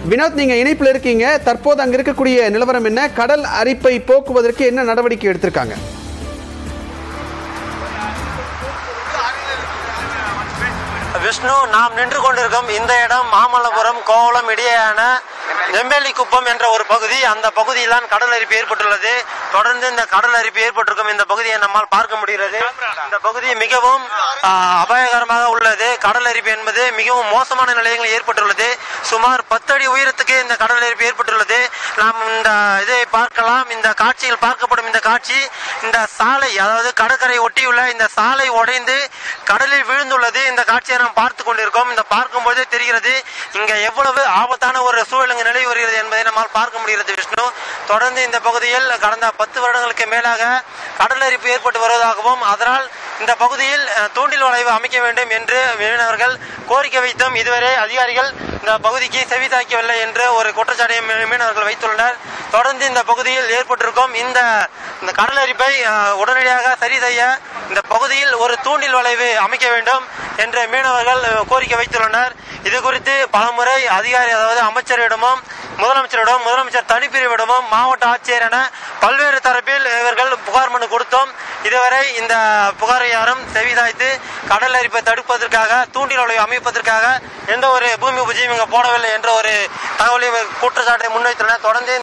வினோத் நீங்க இணைப்பில் இருக்கீங்க தற்போது அங்க இருக்கக்கூடிய நிலவரம் என்ன கடல் அரிப்பை போக்குவதற்கு என்ன நடவடிக்கை எடுத்திருக்காங்க விஷ்ணு நாம் நின்று கொண்டிருக்கும் இந்த இடம் மாமல்லபுரம் கோவளம் இடையேயான நெம்பேலி குப்பம் என்ற ஒரு பகுதி அந்த பகுதியில் தான் கடல் அரிப்பு ஏற்பட்டுள்ளது தொடர்ந்து இந்த கடல் அரிப்பு ஏற்பட்டிருக்கும் இந்த பகுதியை நம்மால் பார்க்க முடிகிறது இந்த பகுதி மிகவும் ஆ, அபாயகரமாக உள்ளது கடல் அரிப்பு என்பது மிகவும் மோசமான நிலையங்கள் ஏற்பட்டுள்ளது சுமார் பத்து அடி உயரத்துக்கு இந்த கடல் அரிப்பு ஏற்பட்டுள்ளது நாம் இந்த இதை பார்க்கலாம் இந்த காட்சியில் பார்க்கப்படும் இந்த காட்சி இந்த சாலை அதாவது கடற்கரை ஒட்டியுள்ள இந்த சாலை உடைந்து கடலில் விழுந்துள்ளது இந்த காட்சியை நாம் பார்த்து கொண்டிருக்கோம் இந்த பார்க்கும்போதே தெரிகிறது இங்க எவ்வளவு ஆபத்தான ஒரு சூழல் இங்கு நிலவி வருகிறது என்பதை நம்மால் பார்க்க முடிகிறது விஷ்ணு தொடர்ந்து இந்த பகுதியில் கடந்த பத்து வருடங்களுக்கு மேலாக கடல் அரிப்பு ஏற்பட்டு வருவதாகவும் அதனால் இந்த பகுதியில் அஹ், தூண்டில் வளைவு அமைக்க வேண்டும் என்று மீனவர்கள் கோரிக்கை வைத்தும் இதுவரை அதிகாரிகள் இந்த பகுதிக்கு செவிதாக்கவில்லை என்று ஒரு குற்றச்சாட்டை மீ- மீனவர்கள் வைத்துள்ளனர் தொடர்ந்து இந்த பகுதியில் ஏற்பட்டிருக்கும் இந்த இந்த கடல் அரிப்பை அஹ், உடனடியாக சரி செய்ய இந்த பகுதியில் ஒரு தூண்டில் வளைவு அமைக்க வேண்டும் என்று மீனவர்கள் அஹ், கோரிக்கை வைத்துள்ளனர் இது குறித்து பலமுறை அதிகாரி அதாவது அமைச்சரிடமும் முதலமைச்சரிடம் முதலமைச்சர் தனிப்பிரிவிடமும் மாவட்ட ஆட்சியர் என பல்வேறு தரப்பில் இவர்கள் புகார் மனு கொடுத்தோம் இதுவரை இந்த புகாரை யாரும் செவிதாய்த்து கடல் அரிப்பை தடுப்பதற்காக தூண்டில் வளைவு அமைப்பதற்காக எந்த ஒரு பூமி பூஜையும் இங்கே போடவில்லை என்ற ஒரு தகவலை குற்றச்சாட்டை முன்வைத்துள்ளனர் தொடர்ந்து